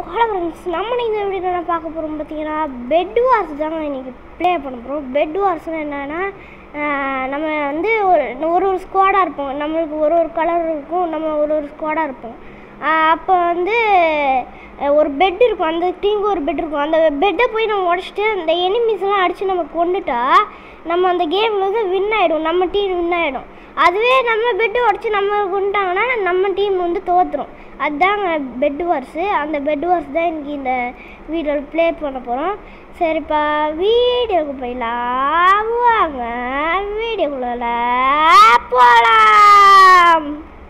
Hello friends நம்ம இந்த video என்ன பார்க்க போகிறோம் பார்த்தீங்கன்னா பெட் வார்ஸ் தாங்க இன்றைக்கி ப்ளே பண்ண போகிறோம் பெட் வார்ஸ்னு என்னென்னா நம்ம வந்து ஒரு ஒரு ஒரு ஸ்குவாடாக இருப்போம் நம்மளுக்கு ஒரு ஒரு கலர் இருக்கும் நம்ம ஒரு ஒரு ஸ்குவாடாக இருப்போம் அப்போ வந்து அஹ், ஒரு பெட் இருக்கும் அந்த டீமுக்கு ஒரு பெட் இருக்கும் அந்த பெட்டை போய் நம்ம உடச்சிட்டு அந்த எனிமீஸ்லாம் அடித்து நம்ம கொண்டுட்டா நம்ம அந்த கேமில் வந்து வின் ஆகிடும் நம்ம டீம் வின் ஆகிடும் அதுவே நம்ம பெட்டு உடச்சி நம்ம கொண்டுட்டாங்கன்னா நம்ம டீம் வந்து தோற்றுரும் அதுதாங்க பெட் வார்ஸு அந்த பெட் வார்ஸ் தான் இன்னைக்கு இந்த வீடியோவில் ப்ளே பண்ண போகிறோம் சரிப்பா வீடியோக்கு போயிடலாம் வாங்க வீடியோக்குள்ள போகலாம்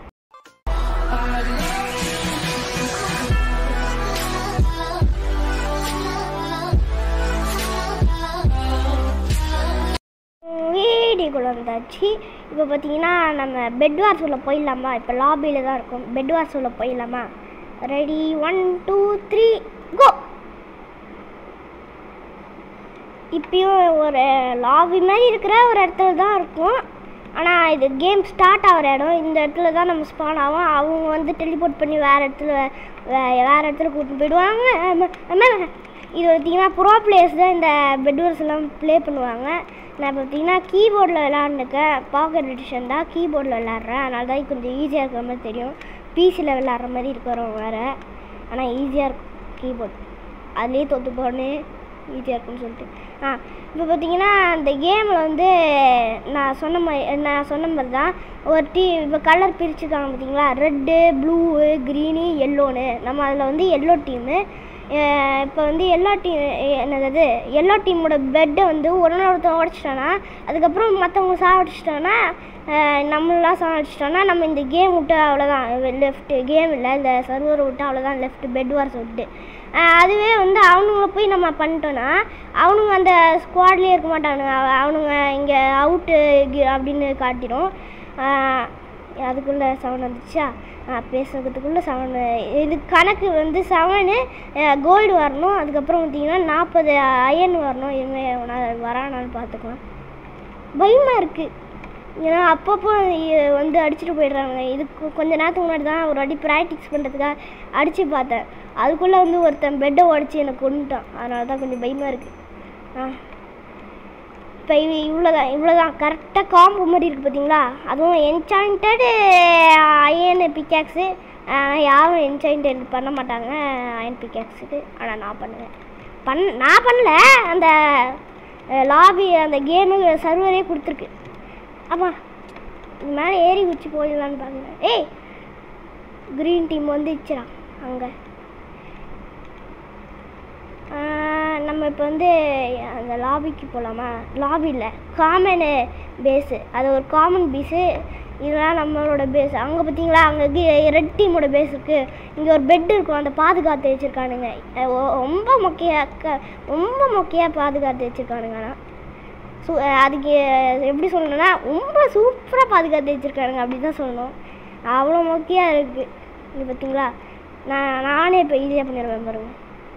வீடியோக்குள்ள வந்தாச்சு இப்போ பார்த்தீங்கன்னா நம்ம பெட் வார்ஸ் உள்ள போயிடலாமா இப்போ லாபியில் தான் இருக்கும் பெட் வார்ஸ் உள்ள போயிடலாமா ready one two three go இப்பயும் ஒரு லாபி மாதிரி இருக்கிற ஒரு இடத்துல தான் இருக்கும் ஆனால் இது கேம் ஸ்டார்ட் ஆகிற இடம் இந்த இடத்துல தான் நம்ம ஸ்பான் ஆகும் அவங்க வந்து டெலிபோர்ட் பண்ணி வேறு இடத்துல வே- வேறு இடத்துல கூட்டிட்டு போயிடுவாங்க ஆமா, ஆமா. இது பார்த்தீங்கன்னா ப்ரோ பிளேயர்ஸ் தான் இந்த பெட்வர்ஸ் எல்லாம் ப்ளே பண்ணுவாங்க நான் பார்த்தீங்கன்னா கீபோர்டில் விளாண்டுருக்கேன் பாக்கெட் எடிஷன் தான் கீபோர்டில் விளாட்றேன் அதனால தான் கொஞ்சம் ஈஸியாக இருக்கிற மாதிரி தெரியும் பிசியில் விளாட்ற மாதிரி இருக்கிறவங்க வேறு ஆனால் ஈஸியாக இருக்கும் கீபோர்ட் அதுலேயே தோற்று போன்னு ஈஸியாக இருக்கும்னு சொல்லிட்டு ஆ இப்போ பார்த்தீங்கன்னா அந்த கேமில் வந்து நான் சொன்ன மாதிரி நான் சொன்ன மாதிரி தான் ஒரு டீ இப்போ கலர் பிரிச்சுருக்காங்க பார்த்தீங்களா ரெட்டு ப்ளூ க்ரீனு எல்லோன்னு நம்ம அதில் வந்து எல்லோ டீமு இப்போ வந்து எல்லா டீம் என்னது எல்லா டீமோட பெட்டை வந்து ஒரு நாள் ஒருத்தன் உடச்சிட்டானா அதுக்கப்புறம் மற்றவங்க சாவடிச்சிட்டானா நம்மளாம் சாவடிச்சிட்டோன்னா நம்ம இந்த கேம் விட்டு அவ்வளோதான் லெஃப்ட்டு கேம் இல்லை இந்த சர்வரை விட்டு அவ்வளோதான் லெஃப்ட் பெட் வார்ஸ் விட்டு அஹ் அதுவே வந்து அவனுங்கள போய் நம்ம பண்ணிட்டோன்னா அவனுங்க அந்த ஸ்குவாட்லேயே இருக்க மாட்டானுங்க அவ- அவனுங்க இங்கே அவுட்டு அப்படின்னு காட்டிடும் அஹ் அதுக்குள்ளே சவுண்ட் வந்துச்சா பேசுறதுக்குள்ளே செவனு இது கணக்கு வந்து செவனு கோல்டு வரணும் அதுக்கப்புறம் பார்த்தீங்கன்னா நாற்பது அயன் வரணும் இனிமேல் வரானான்னு பார்த்துக்கலாம் பயமாக இருக்குது ஏன்னா அப்பப்போ இ- வந்து அடிச்சுட்டு போயிடுறாங்க இதுக்கு கொஞ்ச நேரத்துக்கு முன்னாடி தான் ஒரு வாட்டி ப்ராக்டிஸ் பண்ணுறதுக்காக அடித்து பார்த்தேன் அதுக்குள்ளே வந்து ஒருத்தன் பெட்டை உடச்சி என்னை கொண்டுட்டான் அதனால தான் கொஞ்சம் பயமாக இருக்குது ஆ இப்போ இவ இவ்வளோதான் இவ்வளோதான் கரெக்டாக காம்போ மாதிரி இருக்குது பார்த்தீங்களா அதுவும் என்சாயின்டடு அயன் பிக்காக்ஸு யாரும் என்சாயின்டட் பண்ண மாட்டாங்க அயன் பிக்காக்ஸுக்கு ஆனால் நான் பண்ணுவேன் பண் நான் பண்ணல அந்த லாபி அந்த கேமு சர்வரே கொடுத்துருக்கு அப்பா இது மேலே ஏறி குச்சி போயிடலான்னு பார்க்குறேன் ஏய் க்ரீன் டீம் வந்துச்சுடா அங்கே நம்ம இப்போ வந்து அந்த லாபிக்கு போகலாமா லாபியில் காமனு பேஸு அது ஒரு காமன் பேஸு இதெல்லாம் நம்மளோட பேஸ் அங்கே பார்த்தீங்களா அங்கே ரெட் டீமோட பேஸ் இருக்குது இங்கே ஒரு பெட் இருக்கும் அந்த பாதுகாத்து வச்சுருக்கானுங்க அஹ் ஒ- ரொம்ப மொக்கையாக க- ரொம்ப மொக்கையாக பாதுகாத்து வச்சுருக்கானுங்க ஆனால் சூ அஹ் அதுக்கு எப்படி சொல்லணும்னா ரொம்ப சூப்பராக பாதுகாத்து வச்சுருக்கானுங்க அப்படி தான் சொல்லணும் அவ்வளோ மொக்கையாக இருக்குது இது பார்த்தீங்களா நான் நானே இப்போ ஈஸியாக பண்ணிடுவேன் பாருங்க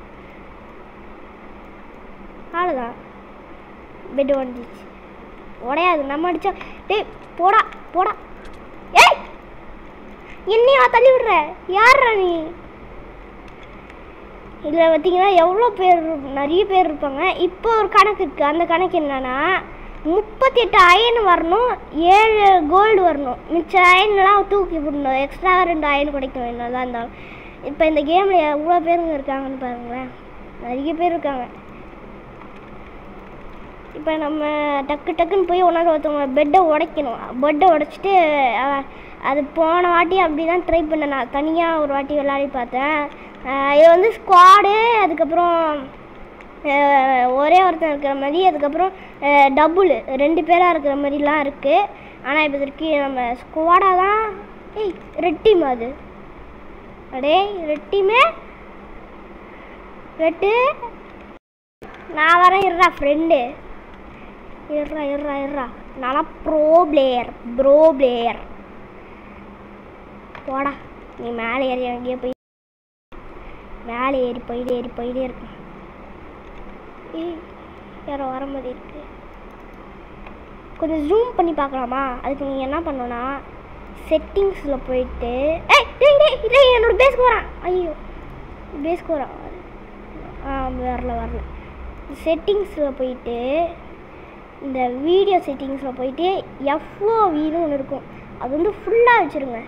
அவ்வளோதான் பெட் வந்துச்சு உடையாது நம்ம அடிச்சா டேய் போடா போடா ஏய் என்னையா தள்ளி விடுற யார்ரா நீ இதில் பார்த்தீங்கன்னா எவ்வளோ பேர் இருப்- நிறைய பேர் இருப்பாங்க இப்போ ஒரு கணக்கு இருக்குது அந்த கணக்கு என்னன்னா முப்பத்தி எட்டு அயன் வரணும் ஏழு கோல்டு வரணும் மிச்ச அயன்லாம் தூக்கி விடணும் எக்ஸ்ட்ரா ரெண்டு அயன் கிடைக்கும் என்னதான் இருந்தாலும் இப்போ இந்த கேமில் எவ்வளோ பேருங்க இருக்காங்கன்னு பாருங்களேன் நிறைய பேர் இருக்காங்க இப்போ நம்ம டக்கு டக்குன்னு போய் ஒன்றாவது ஒருத்தவங்க பெட்டை உடைக்கணும் பெட்டை உடைச்சிட்டு அஹ், அது போன வாட்டி அப்படி தான் ட்ரை பண்ணேன் நான் தனியாக ஒரு வாட்டி விளையாடி பார்த்தேன் அஹ், இது வந்து ஸ்குவாடு அதுக்கப்புறம் அஹ், ஒரே ஒருத்தன் இருக்கிற மாதிரி அதுக்கப்புறம் டபுள் ரெண்டு பேராக இருக்கிற மாதிரிலாம் இருக்குது ஆனால் இப்போ இதற்கு நம்ம ஸ்குவாடாக தான் ஏய் ரெட் டீம் அது அடே ரெட் டீமே ரெட்டு நான் வரேன் இருடா ஃப்ரெண்டு இருறா இருறா இருறா நான் ப்ரோ பிளேயர் ப்ரோ பிளேயர் போடா நீ மேலே ஏறி அங்கேயே போய் மேலே ஏறி போயிட்டே ஏறி போயிட்டே இருக்கும் ஏய் யாரோ வர மாதிரி இருக்கு கொஞ்சம் ஜூம் பண்ணி பார்க்கலாமா அதுக்கு நீங்கள் என்ன பண்ணணும்னா செட்டிங்ஸில் போயிட்டு ஏய் டேய் டேய் டேய் என்னோட பேஸ்க்கு வரான் ஐயோ பேஸ்க்கு வர ஆ வரல வரல செட்டிங்ஸில் போயிட்டு இந்த வீடியோ செட்டிங்ஸில் போயிட்டு எஃப்ஓவின்னு ஒன்று இருக்கும் அது வந்து ஃபுல்லாக வச்சுருங்க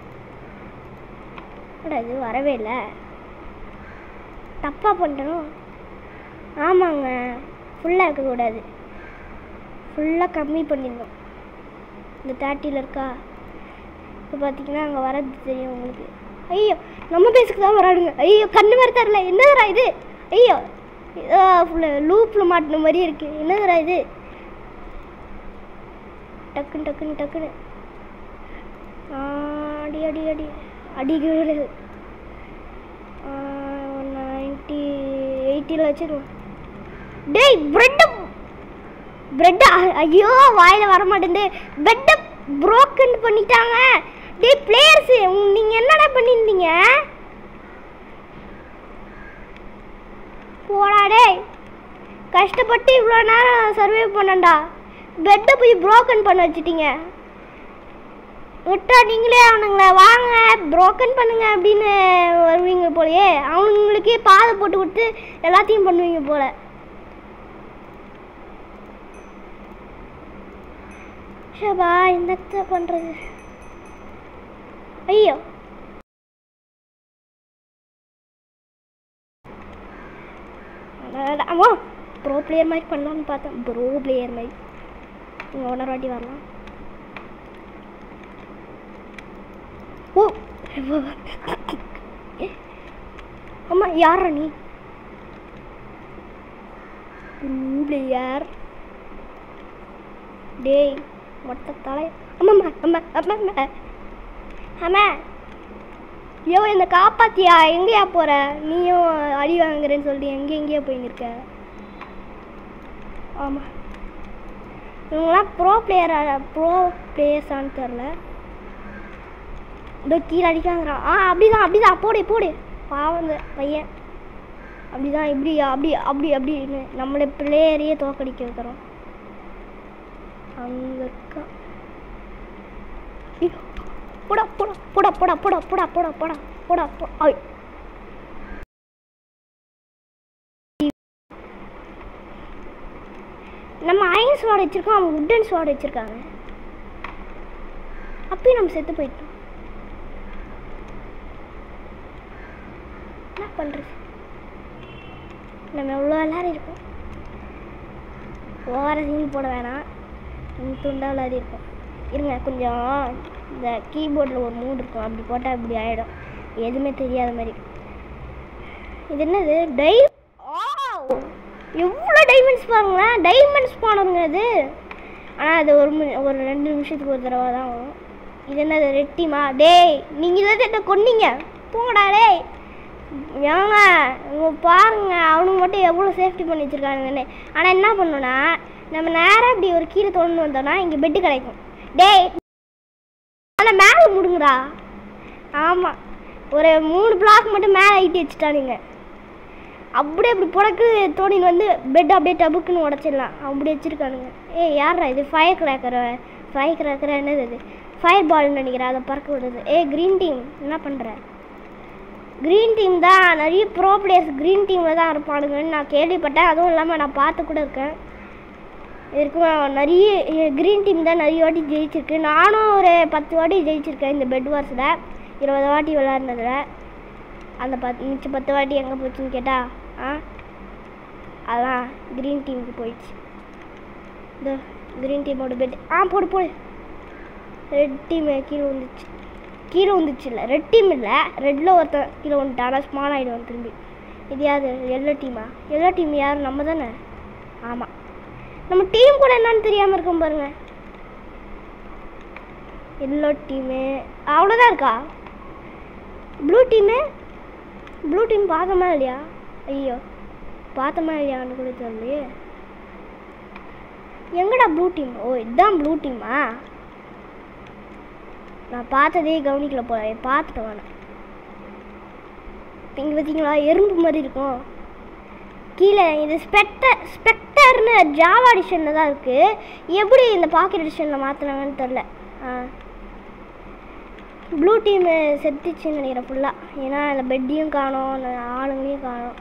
அட இது வரவே இல்லை தப்பாக பண்ணிட்டணும் ஆமாங்க ஃபுல்லாக இருக்கக்கூடாது ஃபுல்லாக கம்மி பண்ணிடணும் இந்த தேர்ட்டியில் இருக்கா இப்போ பார்த்தீங்கன்னா அங்கே வரது தெரியும் உங்களுக்கு ஐயோ நம்ம பேசுக்கு தான் வராடுங்க ஐயோ கண்ணு வேறு தரல என்னதுடா இது ஐயோ ஃபுல்லாக லூப்பில் மாட்டின மாதிரி இருக்கு என்னதுடா இது டக்குன்னு டக்குன்னு டக்குன்னு ஆ, அடி அடி அடி அடிக்கிறது நைன்டி எயிட்டியில் வச்சிருவோம் டேய் பிரெட்டு பிரெட் ஐயோ வாயில வர மாட்டேங்குது பெட்டை புரோக்கன் பண்ணிட்டாங்க டேய் பிளேயர்ஸ் நீங்க என்னடா பண்ணியிருந்தீங்க போடா டேய் கஷ்டப்பட்டு இவ்வளோ நேரம் சர்வே பண்ணண்டா பெட்டை போய் புரோக்கன் பண்ண வச்சிட்டீங்க விட்டா நீங்களே அவனுங்கள வாங்க புரோக்கன் பண்ணுங்க அப்படின்னு வருவீங்க போலயே அவனுங்களுக்கே பாதை போட்டு கொடுத்து எல்லாத்தையும் பண்ணுவீங்க போல ஷபா என்னத்த பண்றது ஐயோ அடடா, அம்மா ப்ரோ பிளேயர் மாதிரி பண்ணலாம்னு பார்த்தேன் ப்ரோ பிளேயர் மாதிரி நீங்கள் ஒன்றரை வாட்டி வரலாம் ஓ அம்மா யாரா நீ ப்ரோ பிளேயர் டேய் மொட்டை தலை அம்மா அம்மா அம்மா அம்மா அம்மா ஐயோ என்னை காப்பாத்தியா எங்கேயா போற நீயும் அடி வாங்குறேன்னு சொல்லி எங்கே எங்கேயோ போய் நிற்க ஆமாம் இவங்களாம் ப்ரோ பிளேயரா ப்ரோ பிளேயர்ஸான்னு தெரில இதோ கீழே அடிக்காங்கிறான் ஆ அப்படிதான் அப்படிதான் போடு போடு பாவம் இந்த பையன் அப்படிதான் இப்படி அப்படி அப்படி அப்படின்னு நம்மளை பிளேயரையே தோக்கடிக்க வைக்கிறோம் அங்க இருக்கா ஐயோ, போடா போடா போடா போடா போடா போடா போடா போடா போடா போ ஐ நம்ம அயன் ஸ்வாட் வச்சிருக்கோம் அவங்க உட்டன் ஸ்வாட் வச்சிருக்காங்க அப்பயும் நம்ம செத்து போயிட்டோம் என்ன பண்றது நம்ம எவ்வளோ எல்லாரும் இருக்கோம் ஓவர சீன் போட வேணாம் நம்ம துண்டா விளையாடி இருக்கோம் இருங்க கொஞ்சம் இந்த கீபோர்டில் ஒரு மூடு இருக்கும் அப்படி போட்டால் இப்படி ஆகிடும் எதுவுமே தெரியாத மாதிரி இது என்னது டை ஆ எவ்வளோ டைமண்ட்ஸ் பாருங்களேன் டைமண்ட்ஸ் போனதுங்க இது ஆனால் அது ஒரு மணி ஒரு ரெண்டு நிமிஷத்துக்கு ஒரு தடவை தான் வரும் இது என்னது ரெட்டிமா டேய் நீங்கள் தான் என்ன கொன்னீங்க போங்கடா டேய் ஏங்க இங்க பாருங்க அவனுங்க மட்டும் எவ்வளோ சேஃப்டி பண்ணி வச்சிருக்கானுங்கன்னு ஆனால் என்ன பண்ணணும்னா நம்ம நேராக இப்படி ஒரு கீழே தொண்டு வந்தோம்னா இங்கே பெட்டு கிடைக்கும் டேய் அதில் மேலே முடுங்கடா ஆமாம் ஒரு மூணு பிளாக் மட்டும் மேலே ஐட்டி வச்சுட்டானுங்க அப்படியே இப்படி புடக்கு தோணின்னு வந்து பெட் அப்படியே டபுக்குன்னு உடச்சிடலாம் அப்படி வச்சுருக்கானுங்க ஏய் யாரா இது ஃபயர் கிராக்கர் ஃபயர் கிராக்கர் என்னது இது ஃபயர் பால்னு நினைக்கிறேன் அதை பறக்க விடுறது ஏய் க்ரீன் டீம் என்ன பண்ணுற க்ரீன் டீம் தான் நிறைய ப்ரோ பிளேயர்ஸ் க்ரீன் டீமில் தான் இருப்பானுங்கன்னு நான் கேள்விப்பட்டேன் அதுவும் இல்லாமல் நான் பார்த்து கூட இருக்கேன் இருக்கும் நிறைய க்ரீன் டீம் தான் நிறைய வாட்டி ஜெயிச்சிருக்கு நானும் ஒரு பத்து வாட்டி ஜெயிச்சிருக்கேன் இந்த பெட் வார்ஸில் இருபது வாட்டி விளாட்னதில் அந்த பத்து மிச்சம் பத்து வாட்டி எங்கே போச்சுன்னு கேட்டா ஆ அதான் க்ரீன் டீமுக்கு போயிடுச்சு இந்த க்ரீன் டீமோட பெட் ஆ போடு போடு ரெட் டீம் கீழே வந்துச்சு கீழே வந்துச்சு இல்லை ரெட் டீம் இல்லை ரெட்டில் ஒருத்தன் கீழே வந்துட்டான் ஆனால் ஸ்மால் ஆகிடுவான் திரும்பி இது யாரு எல்லோ டீமா எல்லோ டீம் யார் நம்ம தானே ஆமாம் நம்ம டீம் கூட என்னன்னு தெரியாமல் இருக்கோம் பாருங்க எல்லோ டீமு அவ்வளோதான் இருக்கா ப்ளூ டீமு ப்ளூ டீம் பார்த்தோமா இல்லையா ஐயோ பார்த்தோமா இல்லையான்னு கூட தெரியலையே எங்கடா ப்ளூ டீம் ஓ இதுதான் ப்ளூ டீமா நான் பார்த்ததே கவனிக்கல போல பார்த்துட்டு வேணாம் இங்கே பார்த்தீங்களா எறும்பு மாதிரி இருக்கும் கீழே இது ஸ்பெக்டர் ஸ்பெக்டர்னு ஜாவா எடிஷனில் தான் இருக்குது எப்படி இந்த பாக்கெட் எடிஷனில் மாற்றினாங்கன்னு தெரில ஆ ப்ளூ டீம் செத்துச்சுன்னு நினைக்கிறேன் ஃபுல்லாக ஏன்னா அந்த பெட்டையும் காணோம் அந்த ஆளுங்களையும் காணோம்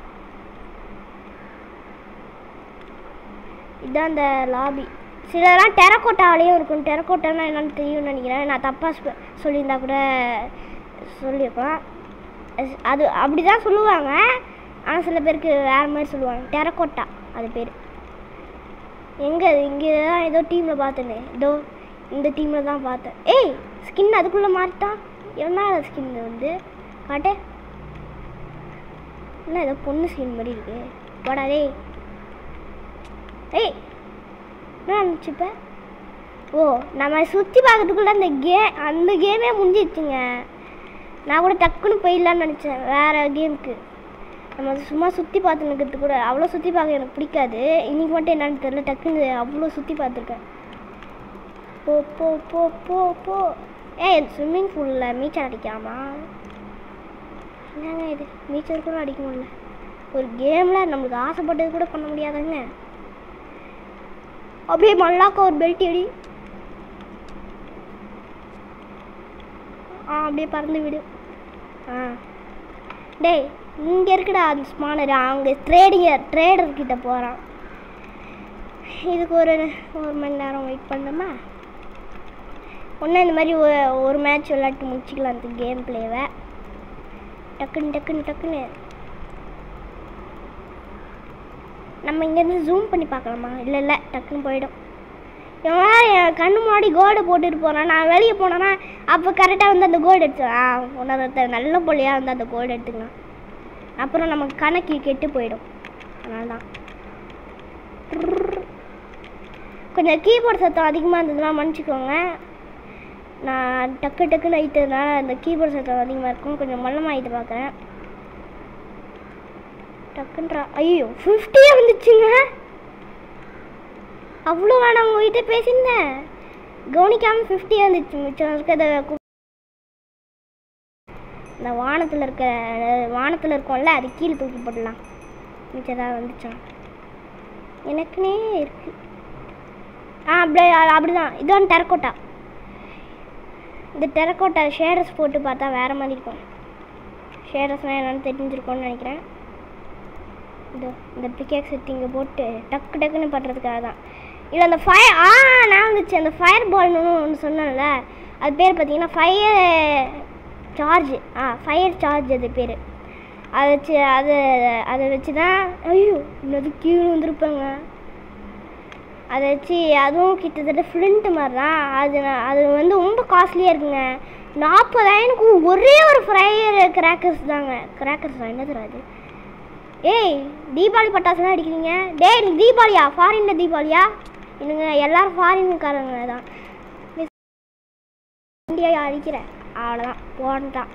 இதான் அந்த லாபி சிலலாம் டெரக்கோட்டாலேயும் இருக்கும் டெரக்கோட்டானா என்னன்னு தெரியும்னு நினைக்கிறேன் நான் தப்பாக சொல்லியிருந்தா கூட சொல்லியிருப்பேன் அது- அது அப்படி தான் சொல்லுவாங்க ஆனால் சில பேருக்கு வேறு மாதிரி சொல்லுவாங்க டெரக்கோட்டா அது பேர் எங்கே இங்கே தான் ஏதோ டீமில் பார்த்தேனே இதோ இந்த டீமில் தான் பார்த்தேன் ஏய் ஸ்கின் அதுக்குள்ளே மாறிட்டான் என்ன ஸ்கின் வந்து காட்டு என்ன ஏதோ பொண்ணு ஸ்கின் மாதிரி இருக்கு வாடா டேய் ஏய் என்ன நினச்சிப்ப ஓ நம்ம சுற்றி பார்க்கறதுக்குள்ள அந்த கே அந்த கேமே முடிஞ்சிடுச்சுங்க நான் கூட டக்குன்னு போயிடலான்னு நினச்சேன் வேறு கேமுக்கு நம்ம சும்மா சுற்றி பார்த்துன்னு கூட அவ்வளோ சுற்றி பார்க்க எனக்கு பிடிக்காது இன்னைக்கு மட்டும் என்னன்னு தெரியல டக்குன்னு அவ்வளோ சுற்றி பார்த்துருக்கேன் போ போ போ போ போ ஏய் ஸ்விம்மிங் பூலில் நீச்சல் அடிக்காமா என்னங்க இது நீச்சல் கூட அடிக்க முடியல ஒரு கேமில் நம்மளுக்கு ஆசைப்பட்டது கூட பண்ண முடியாதாங்க அப்படியே மல்லாக்க ஒரு பெல்ட் அடி ஆ அப்படியே பறந்து விடு ஆ டேய் இங்கே இருக்குடா அந்த ஸ்மானர் அங்கே ட்ரேடிங்கர் ட்ரேடர் கிட்ட போகிறான் இதுக்கு ஒரு ஒரு மணி நேரம் வெயிட் பண்ணணுமா ஒன்று இந்த மாதிரி ஒரு ஒரு மேட்ச் விளையாட்டு முடிச்சுக்கலாம் அந்த கேம் பிளேவை டக்குன்னு டக்குன்னு டக்குன்னு நம்ம இங்கேருந்து ஜூம் பண்ணி பார்க்கலாமா இல்லை இல்லை டக்குன்னு போயிடும் இவன் என் கண்ணு முன்னாடி கோல்டு போட்டுட்டு போகிறான் நான் வெளியே போனேன்னா அப்போ கரெக்டாக வந்து அந்த கோல்டு எடுத்து ஆ உன்னத நல்ல பொழியாக வந்து அந்த கோல்டு எடுத்துக்கலாம் அப்புறம் நமக்கு கணக்கு கெட்டு போயிடும் அதனால தான் கொஞ்சம் கீபோர்ட் சத்தம் அதிகமாக இருந்ததுன்னா மன்னிச்சிக்கோங்க நான் டக்கு டக்குன்னு ஆயிட்டதுனால அந்த கீபோர்ட் சத்தம் அதிகமாக இருக்கும் கொஞ்சம் மல்லமாகிட்டு பார்க்குறேன் டக்குன்றா ஐயோ ஃபிஃப்டியே வந்துச்சுங்க அவ்வளோ வேணாம் உங்ககிட்ட பேசியிருந்தேன் கவனிக்காமல் ஃபிஃப்டி வந்துச்சு மிச்சம் இருக்கிறத கு- இந்த வானத்தில் இருக்க வானத்தில் இருக்கோம்ல அது கீழே தூக்கி போடலாம் மிச்சதாக வந்துச்சான் எனக்குனே இருக்கு ஆ அப்படி அப்படிதான் இது வந்து டெரக்கோட்டா இந்த டெரக்கோட்டா ஷேடர்ஸ் போட்டு பார்த்தா வேறு மாதிரி இருக்கும் ஷேடர்ஸ்னால் என்னென்னு தெரிஞ்சிருக்கோன்னு நினைக்கிறேன் இந்த இந்த பிகேக்ஸ் இங்கே போட்டு டக்கு டக்குன்னு பண்ணுறதுக்காக தான் இல்லை அந்த ஃபயர் ஆ நான் வந்துச்சு அந்த ஃபயர் பால்னு ஒன்று சொன்னேன்ல அது பேர் பார்த்தீங்கன்னா ஃபயர் சார்ஜ் ஆ ஃபயர் சார்ஜ் அது பேர் அதை வச்சு அதை அதை வச்சு தான் ஐயோ இன்னது கீழே வந்துருப்பாங்க அதை வச்சு அதுவும் கிட்டத்தட்ட ஃப்ளிண்ட் மாதிரி தான் அது நான்- அது வந்து ரொம்ப காஸ்ட்லியாக இருக்குங்க நாற்பதாயிரனுக்கு ஒரே ஒரு ஃப்ரையர் கிராக்கர்ஸ் தாங்க கிராக்கர்ஸ் தான் என்ன தெரியாது ஏய் தீபாவளி பட்டாசுலாம் அடிக்கிறீங்க டேய் நீ தீபாவளியா ஃபாரின்ல தீபாவளியா எனக்கு எல்லாரும் ஃபாரின்காரங்க தான் இந்தியா அடிக்கிறேன் அவ்வளோதான் போன்ட்டான்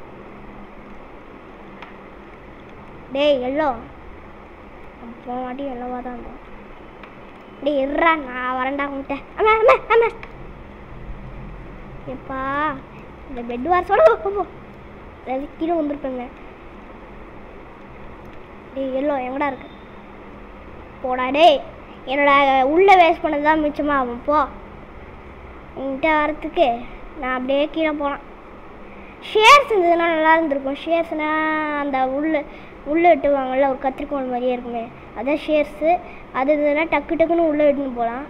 டேய் எல்லோ போன வாட்டி எல்லோவா தான் இருந்தோம் டேய் இருறா நான் வரேன்டா உன்கிட்ட அம்மா அம்மா அம்மா எப்பா இந்த பெட் வார் சொல்ல கீழே வந்துருப்பேங்க டேய் எல்லோ எங்கடா இருக்கு போடா டேய் என்னோட உள்ளே வேஸ்ட் பண்ணது தான் மிச்சமாகும் போ உன்கிட்ட வரத்துக்கு நான் அப்படியே கீழே போனேன் ஷேர்ஸ் இருந்ததுன்னா நல்லா இருந்திருக்கும் ஷேர்ஸ்னால் அந்த உள்ள உள்ளே வெட்டுவாங்கல்ல ஒரு கத்திரிக்கோள் மாதிரியே இருக்குமே அதான் ஷேர்ஸு அது இருந்ததுன்னா டக்கு டக்குன்னு உள்ளே வெட்டுன்னு போகலாம்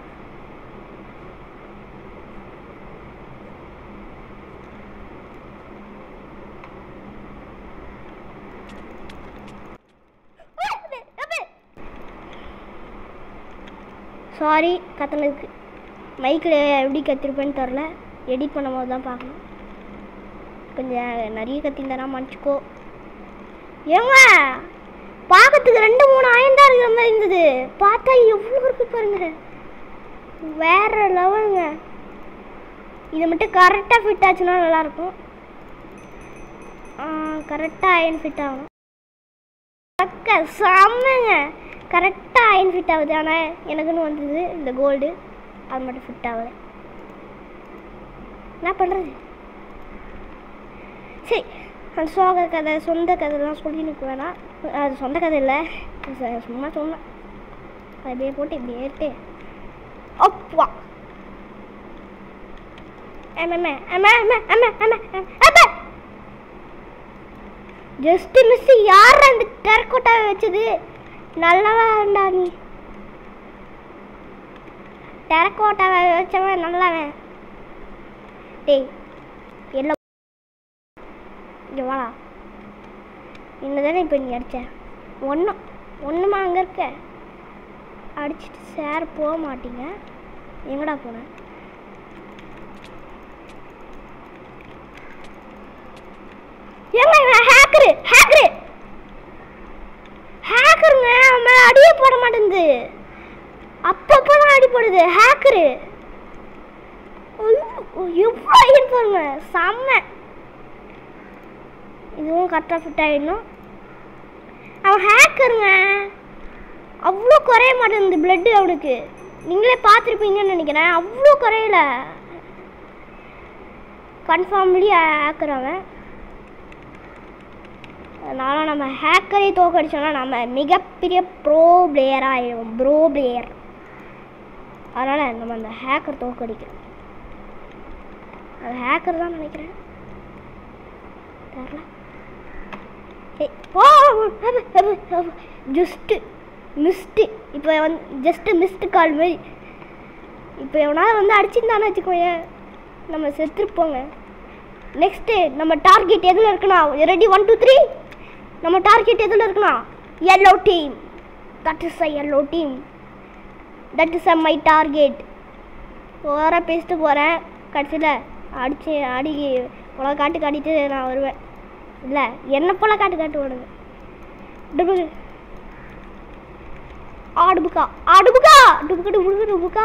சாரி கத்துனதுக்கு மைக்கில் எப்படி கத்திருப்பேன்னு தெரில எடிட் பண்ணும்போது தான் பார்க்கணும் கொஞ்சம் நிறைய கத்திருந்தா மன்னிச்சுக்கோ ஏங்க பார்க்கறதுக்கு ரெண்டு மூணு ஆயிரம் தான் இருக்கிற மாதிரி இருந்தது பார்த்தா எவ்வளோ இருக்கு பாருங்க வேற லெவலுங்க இது மட்டும் கரெக்டாக ஃபிட் ஆச்சுன்னா நல்லாயிருக்கும் கரெக்டாக அயன் ஃபிட் ஆகணும் அக்கா செம்மங்க கரெக்டாக அயன் ஃபிட் ஆகுது ஆனால் எனக்குன்னு வந்தது இந்த கோல்டு அது மட்டும் ஃபிட் ஆகுது என்ன பண்ணுறது சரி அந்த சோக கதை சொந்த கதைலாம் சொல்லி நிற்க வேணாம் அது சொந்த கதை இல்லை ச- சும்மா சொன்னேன் அது அப்படியே போட்டு இப்படியே இருக்கு அப்பா அம்மா அம்மா அம்மா அம்மா அம்மா அம்மா ஜஸ்ட் மிஸ் யார் அந்த டெரக்கோட்டாவை வச்சது நல்லவா இருந்தா நீ டெரக்கோட்டாவை வச்சவன் நல்லவன் டேய் எல்லாம் இங்கே வாடா என்ன தானே இப்போ நீ அடிச்ச ஒன்றும் ஒன்றுமா அங்கே இருக்க அடிச்சிட்டு சார் போக மாட்டீங்க எங்கடா போன ஏங்க இவன் ஹேக்கரு ஹேக்கரு ஹேக்கருங்க அவன் மேலே அடியே போட மாட்டேங்குது அப்பப்போ தான் அடி போடுது ஹேக்கரு எவ்வளோ அடின்னு பாருங்க செம்ம இதுவும் கரெக்டாக ஃபிட் ஆகிடணும் அவன் ஹேக்கருங்க அவ்வளோ குறைய மாட்டேங்குது பிளட்டு அவனுக்கு நீங்களே பார்த்துருப்பீங்கன்னு நினைக்கிறேன் அவ்வளோ குறையல கன்ஃபார்ம்லி ஹேக்கர் அவன் அதனால் நம்ம ஹேக்கரை தோக்கடிச்சோன்னா நம்ம மிகப்பெரிய ப்ரோ பிளேயராக ஆயிடுவோம் ப்ரோ பிளேயர் அதனால் நம்ம அந்த ஹேக்கர் தோக்கடிக்கிறோம் அது ஹேக்கர் தான் நினைக்கிறேன் தெரில ஜஸ்ட்டு மிஸ்ட்டு இப்போ வந்து ஜஸ்ட்டு மிஸ்டு கால் மாதிரி இப்போ எவனாவது வந்து அடிச்சிருந்தானு வச்சுக்கோயேன் நம்ம செத்துருப்போங்க நெக்ஸ்ட்டு நம்ம டார்கெட் எதில் இருக்குண்ணா ரெடி ஒன் டூ த்ரீ நம்ம டார்கெட் எதில் இருக்குண்ணா yellow team that is a yellow team that is a my target ஓர பேசிட்டு போகிறேன் கடைசியில் அடிச்சு அடி உலக காட்டு காட்டிட்டு நான் வருவேன் இல்லை என்ன போல காட்டு காட்டு ஓடுங்க டுபுக்கு ஆடுபுக்கா ஆடுபுக்கா டுபுக்கு டுபுக்கு டுபுக்கா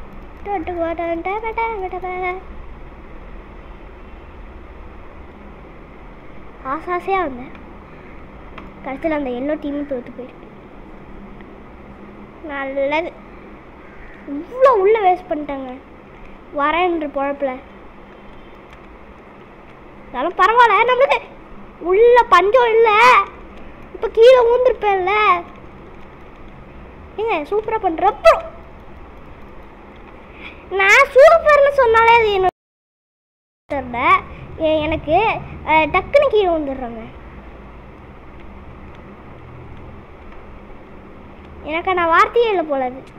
ஆசை ஆசையாக வந்தேன் கடைசியில் அந்த எல்லோ டீமும் தோற்று போயிருக்கு நல்லது இவ்வளோ உள்ளே வேஸ்ட் பண்ணிட்டாங்க வரேன்ற பொழப்பில் இருந்தாலும் பரவாயில்ல நம்மளுக்கு உள்ள பஞ்சம் இல்லை இப்போ கீழே ஊந்துருப்பேன்ல ஏங்க சூப்பராக பண்ணுறப்போ நான் சூப்பர்னு சொன்னாலே அது என்னோட தெரியல. எ- எனக்கு அஹ், டக்குன்னு கீழே வந்துடுறாங்க எனக்கு நான் வார்த்தையே இல்லை போல அது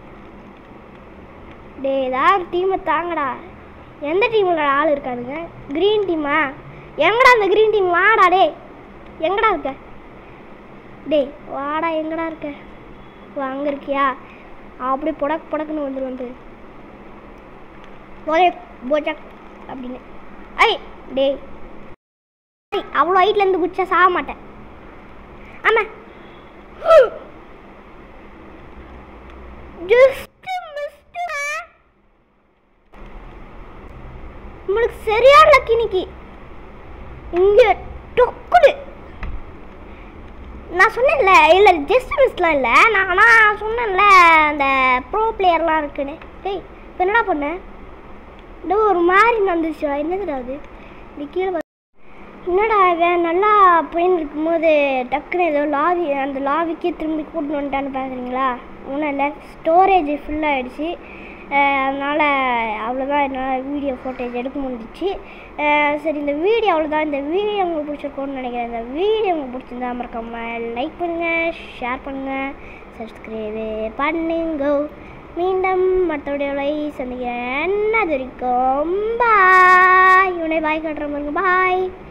டேய் ஏதாவது டீமை தாங்கடா எந்த டீமில் ஆள் இருக்காதுங்க க்ரீன் டீமா எங்கடா அந்த க்ரீன் டீம் வாடா டேய் எங்கடா இருக்க டேய் வாடா எங்கடா இருக்க ஓ அங்கே இருக்கியா அப்படி புடக் புடக்குன்னு வந்துடும் வந்து போதே போச்சக் அப்படின்னு ஐ டேய் ஐ, அவ்வளோ ஹைட்லேருந்து குச்சா சாக மாட்டேன் ஆமாம் ஜஸ்ட் மிஸ்டுமா உங்களுக்கு சரியான லக்கி இன்னைக்கு இங்க டொக்குடு நான் சொன்னேன்ல இல்லை ஜஸ்ட் மிஸ்லாம் இல்லை நான் ஆனால் சொன்னேன்ல அந்த ப்ரோ பிளேயர்லாம் இருக்குன்னு டேய் இப்போ என்னடா பண்ண இதோ ஒரு மாதிரி நடந்துச்சா என்னதுடா அது இது கீழே பா- என்னடா இவன் நல்லா போயின்னு இருக்கும்போது டக்குன்னு ஏதோ லாவி அந்த லாவிக்கே திரும்பி கூட்டின்னு வந்துட்டான்னு பார்க்குறீங்களா ஒன்றும் இல்லை ஸ்டோரேஜ் ஃபுல்லாகிடுச்சு அதனால் அவ்வளோதான் என்னால் வீடியோ ஃபோட்டேஜ் எடுக்க முடிஞ்சிச்சு அஹ் சரி இந்த வீடியோ அவ்வளோதான் இந்த வீடியோ உங்களுக்கு பிடிச்சிருக்கோன்னு நினைக்கிறேன் இந்த வீடியோ உங்களுக்கு பிடிச்சிருந்தா மறக்காம லைக் பண்ணுங்கள் ஷேர் பண்ணுங்கள் சப்ஸ்கிரைபு பண்ணுங்க மீண்டும் மற்றவடைய சந்திக்கிறேன் அது வரைக்கும் பாய் இவனை பாய் கட்டுற பாருங்க பாய்